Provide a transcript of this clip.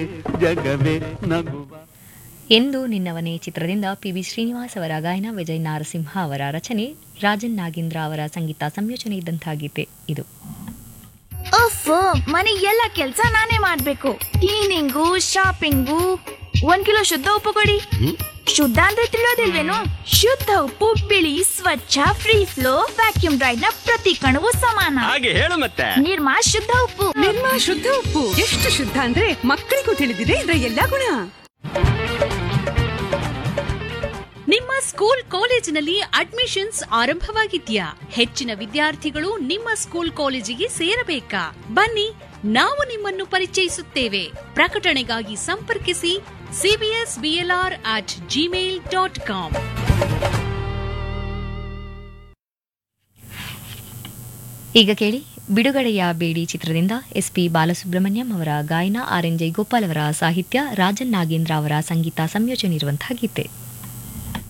ಜಗವೇ ನಗುವ ಎಂದು ನಿನ್ನವನೇ ಚಿತ್ರದಿಂದ ಪಿ ವಿ ಶ್ರೀನಿವಾಸ್ ಅವರ ಗಾಯನ ವಿಜಯ್ ನಾರಸಿಂಹ ಅವರ ರಚನೆ ರಾಜನ್ ನಾಗೇಂದ್ರ ಅವರ ಸಂಗೀತ ಸಂಯೋಜನೆ ಇದ್ದಂತಹ ಗೀತೆ ಇದು ಅಫ್ ಮನೆ ಎಲ್ಲ ಕೆಲ್ಸ ನಾನೇ ಮಾಡ್ಬೇಕು ಕ್ಲೀನಿಂಗು ಶಾಪಿಂಗು ಒಂದ್ ಕಿಲೋ ಶುದ್ಧ ಉಪ್ಪು ಕೊಡಿ ಶುದ್ಧ ಅಂದ್ರೆ ತಿಳಿಯೋದಿಲ್ವೇನು ಶುದ್ಧ ಉಪ್ಪು ಬಿಳಿ ಸ್ವಚ್ಛ ಫ್ರೀ ಫ್ಲೋ ವ್ಯಾಕ್ಯೂಮ್ ಡ್ರೈಡ್ ನ ಪ್ರತಿ ಕಣವು ಸಮಾನ ಹಾಗೆ ಹೇಳು ಮತ್ತೆ ನಿರ್ಮಾ ಶುದ್ಧ ಉಪ್ಪು ನಿರ್ಮಾ ಶುದ್ಧ ಉಪ್ಪು ಎಷ್ಟು ಶುದ್ಧ ಅಂದ್ರೆ ಮಕ್ಕಳಿಗೂ ತಿಳಿದಿದೆ ಇದರ ಎಲ್ಲಾ ಗುಣ ನಿಮ್ಮ ಸ್ಕೂಲ್ ಕಾಲೇಜಿನಲ್ಲಿ ಅಡ್ಮಿಷನ್ಸ್ ಆರಂಭವಾಗಿದ್ಯಾ ಹೆಚ್ಚಿನ ವಿದ್ಯಾರ್ಥಿಗಳು ನಿಮ್ಮ ಸ್ಕೂಲ್ ಕಾಲೇಜಿಗೆ ಸೇರಬೇಕಾ ಬನ್ನಿ ನಾವು ನಿಮ್ಮನ್ನು ಪರಿಚಯಿಸುತ್ತೇವೆ ಪ್ರಕಟಣೆಗಾಗಿ ಸಂಪರ್ಕಿಸಿ CBS BLR at Gmail dot com ಈಗ ಕೇಳಿ ಬಿಡುಗಡೆಯ ಬೇಡಿ ಚಿತ್ರದಿಂದ ಎಸ್ ಪಿ ಬಾಲಸುಬ್ರಹ್ಮಣ್ಯಂ ಅವರ ಗಾಯನ ಆರ್ ಎನ್ ಜೈಗೋಪಾಲ್ ಅವರ ಸಾಹಿತ್ಯ ರಾಜನ್ ನಾಗೇಂದ್ರ ಅವರ ಸಂಗೀತ ಸಂಯೋಜನೆ ಇರುವಂತಹ ಗೀತೆ